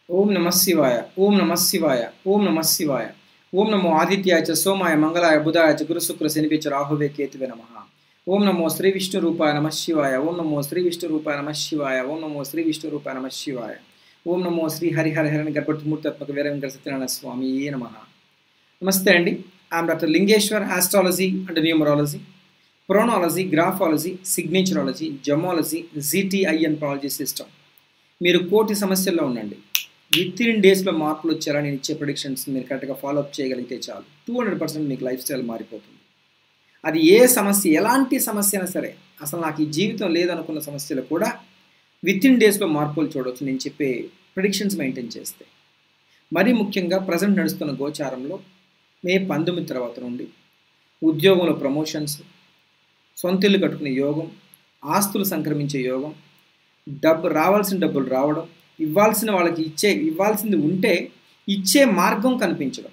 ఓం నమ శివాయ ఓం నమ శివాయ ఓం నమ శివాయ ఓం నమో ఆదిత్యాయ చ సోమాయ మంగళాయ బుధాయ చ గురు శుక్ర శనిపి చ రాహువే కేతువే నమ ఓం నమో శ్రీ విష్ణు రూపాయ నమ శివాయ ఓం నమో శ్రీ విష్ణు రూపాయ నమ శివాయ ఓం నమో శ్రీ విష్ణు రూపాయ నమ శివాయ ఓం నమో శ్రీ హరిహర హరణి గర్భమూర్తాత్మక వీర వెంకట సత్యనారాయణ స్వామి నమ నమస్తే అండి I'm doctor Lingeshwar astrology and numerology ప్రోనాలజీ గ్రాఫాలజీ సిగ్నేచరాలజీ జమాలజీ జీటీఐఎన్ ప్రాలజీ సిస్టమ్ మీరు కోటి సమస్యల్లో ఉండండి విత్ ఇన్ డేస్లో మార్పులు వచ్చారా నేను ఇచ్చే ప్రొడిక్షన్స్ మీరు కరెక్ట్గా ఫాలో అప్ చేయగలిగితే చాలు టూ హండ్రెడ్ పర్సెంట్ మీకు లైఫ్ స్టైల్ మారిపోతుంది అది ఏ సమస్య ఎలాంటి సమస్య అయినా సరే అసలు నాకు ఈ జీవితం లేదనుకున్న సమస్యలు కూడా విత్ ఇన్ డేస్లో మార్పులు చూడవచ్చు నేను చెప్పే ప్రిడిక్షన్స్ మెయింటైన్ చేస్తే మరీ ముఖ్యంగా ప్రజెంట్ నడుస్తున్న గోచారంలో మే పంతొమ్మిది తర్వాత నుండి ఉద్యోగంలో ప్రమోషన్స్ సొంత ఇల్లు కట్టుకునే యోగం ఆస్తులు సంక్రమించే యోగం డబ్బు రావాల్సిన డబ్బులు రావడం ఇవ్వాల్సిన వాళ్ళకి ఇచ్చే ఇవ్వాల్సింది ఉంటే ఇచ్చే మార్గం కనిపించడం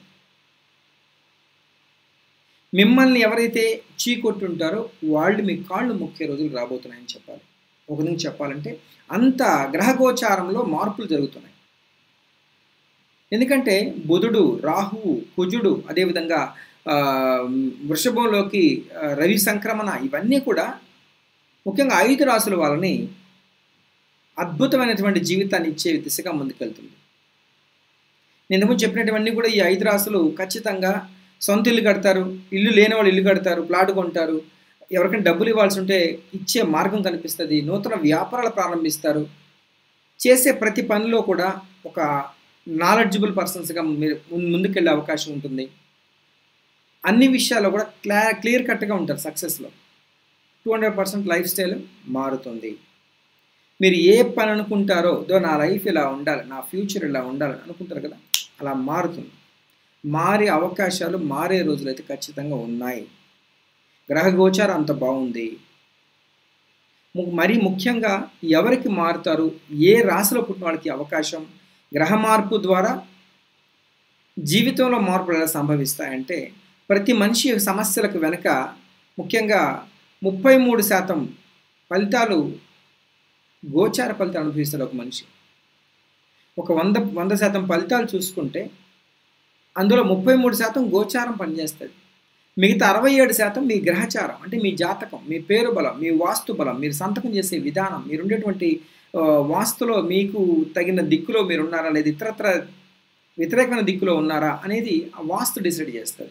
మిమ్మల్ని ఎవరైతే చీకొట్టుంటారో వాళ్ళు మీ కాళ్ళు ముఖ్య రోజులు రాబోతున్నాయని చెప్పాలి ఒక నుంచి చెప్పాలంటే అంత గ్రహగోచారంలో మార్పులు జరుగుతున్నాయి ఎందుకంటే బుధుడు రాహువు కుజుడు అదేవిధంగా వృషభంలోకి రవి సంక్రమణ ఇవన్నీ కూడా ముఖ్యంగా ఐదు రాసుల వాళ్ళని అద్భుతమైనటువంటి జీవితాన్ని ఇచ్చే దిశగా ముందుకెళ్తుంది నేను ఇంతకుముందు చెప్పినటువన్నీ కూడా ఈ ఐదు రాసులు ఖచ్చితంగా సొంత ఇల్లు కడతారు ఇల్లు లేని వాళ్ళు ఇల్లు కడతారు ప్లాట్ కొంటారు ఎవరికైనా డబ్బులు ఇవ్వాల్సి ఉంటే ఇచ్చే మార్గం కనిపిస్తుంది నూతన వ్యాపారాలు ప్రారంభిస్తారు చేసే ప్రతి పనిలో కూడా ఒక నాలెడ్జబుల్ పర్సన్స్గా మీరు ముందుకెళ్ళే అవకాశం ఉంటుంది అన్ని విషయాల్లో కూడా క్లా క్లియర్ కట్గా ఉంటారు సక్సెస్లో two hundred percent lifestyle మారుతుంది మీరు ఏ పని అనుకుంటారో దో నా లైఫ్ ఇలా ఉండాలి నా ఫ్యూచర్ ఇలా ఉండాలి అనుకుంటారు కదా అలా మారుతుంది మారే అవకాశాలు మారే రోజులు అయితే ఖచ్చితంగా ఉన్నాయి గ్రహ గోచారం అంత బాగుంది మరీ ముఖ్యంగా ఎవరికి మారుతారు ఏ రాశిలో పుట్టిన వాళ్ళకి అవకాశం గ్రహ మార్పు ద్వారా జీవితంలో మార్పులు ఎలా సంభవిస్తాయంటే ప్రతి మనిషి సమస్యలకు వెనుక ముఖ్యంగా ముప్పై మూడు శాతం ఫలితాలు గోచార ఫలితాలు అనుభవిస్తాడు ఒక మనిషి ఒక వంద వంద శాతం ఫలితాలు చూసుకుంటే అందులో ముప్పై మూడు శాతం గోచారం పనిచేస్తుంది మిగతా అరవై ఏడు శాతం మీ గ్రహచారం అంటే మీ జాతకం మీ పేరు బలం మీ వాస్తు బలం మీరు సంతకం చేసే విధానం మీరు ఉండేటువంటి వాస్తులో మీకు తగిన దిక్కులో మీరు ఉన్నారా లేదా ఇతరత్ర వ్యతిరేకమైన దిక్కులో ఉన్నారా అనేది ఆ వాస్తు డిసైడ్ చేస్తుంది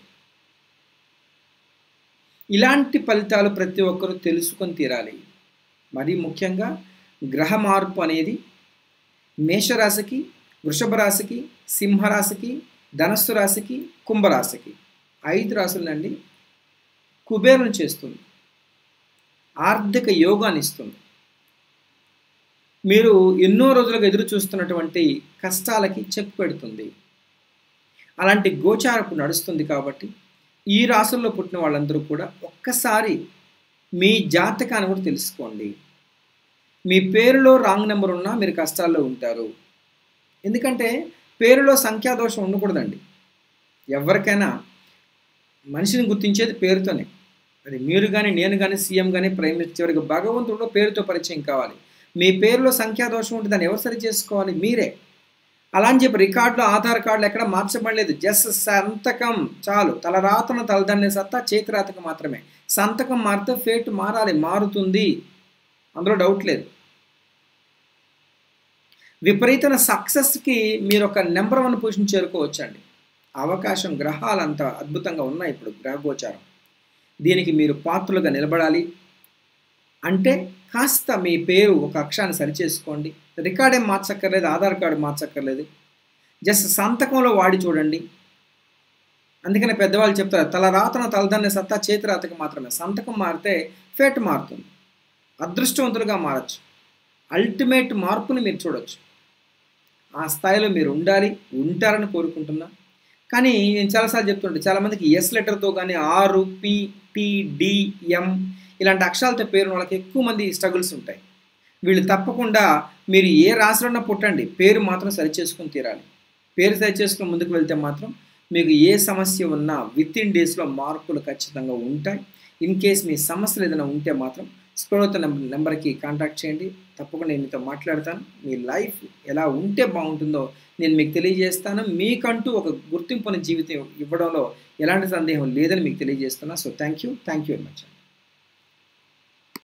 ఇలాంటి ఫలితాలు ప్రతి ఒక్కరూ తెలుసుకొని తీరాలి మరీ ముఖ్యంగా గ్రహ మార్పు అనేది మేషరాశికి వృషభ రాశికి సింహరాశికి ధనస్సు రాశికి కుంభరాశికి ఐదు రాశులండి కుబేరం చేస్తుంది ఆర్థిక యోగాన్ని ఇస్తుంది మీరు ఎన్నో రోజులుగా ఎదురు చూస్తున్నటువంటి కష్టాలకి చెక్ పెడుతుంది అలాంటి గోచారపు నడుస్తుంది కాబట్టి ఈ రాసుల్లో పుట్టిన వాళ్ళందరూ కూడా ఒక్కసారి మీ జాతకాన్ని కూడా తెలుసుకోండి మీ పేరులో రాంగ్ నెంబర్ ఉన్నా మీరు కష్టాల్లో ఉంటారు ఎందుకంటే పేరులో సంఖ్యాదోషం ఉండకూడదండి ఎవరికైనా మనిషిని గుర్తించేది పేరుతోనే అది మీరు కానీ నేను కానీ సీఎం కానీ ప్రైమ్ మినిస్టర్ చివరికి భగవంతుడు పేరుతో పరిచయం కావాలి మీ పేరులో సంఖ్యాదోషం ఉంటే దాన్ని ఎవరు సరి చేసుకోవాలి మీరే అలా అని చెప్పి రికార్డులో ఆధార్ కార్డులు ఎక్కడ మార్చబడలేదు జస్ట్ సంతకం చాలు తలరాతన తలదన్నే సత్తా చేతిరాతకు మాత్రమే సంతకం మారితే ఫేట్ మారాలి మారుతుంది అందులో డౌట్ లేదు విపరీతమైన సక్సెస్కి మీరు ఒక నెంబర్ వన్ పొజిషన్ చేరుకోవచ్చండి అవకాశం గ్రహాలు అంత అద్భుతంగా ఉన్నాయి ఇప్పుడు గ్రహగోచారం దీనికి మీరు పాత్రలుగా నిలబడాలి అంటే కాస్త మీ పేరు ఒక అక్షరాన్ని సరిచేసుకోండి రికార్డ్ ఏం మార్చక్కర్లేదు ఆధార్ కార్డు మార్చక్కర్లేదు జస్ట్ సంతకంలో వాడి చూడండి అందుకనే పెద్దవాళ్ళు చెప్తారు తల రాతన తలదన్నే సత్తా చేతి రాతకు మాత్రమే సంతకం మారితే ఫేట్ మారుతుంది అదృష్టవంతులుగా మారచ్చు అల్టిమేట్ మార్పుని మీరు చూడొచ్చు ఆ స్థాయిలో మీరు ఉండాలి ఉంటారని కోరుకుంటున్నా కానీ నేను చాలాసార్లు చెప్తుంటే చాలామందికి ఎస్ లెటర్తో కానీ ఆరు పి టి డి ఎం ఇలాంటి అక్షరాలతో పేరు వాళ్ళకి ఎక్కువ మంది స్ట్రగుల్స్ ఉంటాయి వీళ్ళు తప్పకుండా మీరు ఏ రాశిలో పుట్టండి పేరు మాత్రం సరిచేసుకుని తీరాలి పేరు సరిచేసుకుని ముందుకు వెళ్తే మాత్రం మీకు ఏ సమస్య ఉన్నా విత్ ఇన్ డేస్లో మార్పులు ఖచ్చితంగా ఉంటాయి ఇన్ కేస్ మీ సమస్యలు ఏదైనా ఉంటే మాత్రం స్క్రోల్ నెంబర్ నెంబర్కి కాంటాక్ట్ చేయండి తప్పకుండా నేను మీతో మాట్లాడతాను మీ లైఫ్ ఎలా ఉంటే బాగుంటుందో నేను మీకు తెలియజేస్తాను మీకంటూ ఒక గుర్తింపుని జీవితం ఇవ్వడంలో ఎలాంటి సందేహం లేదని మీకు తెలియజేస్తున్నా so thank you thank you very much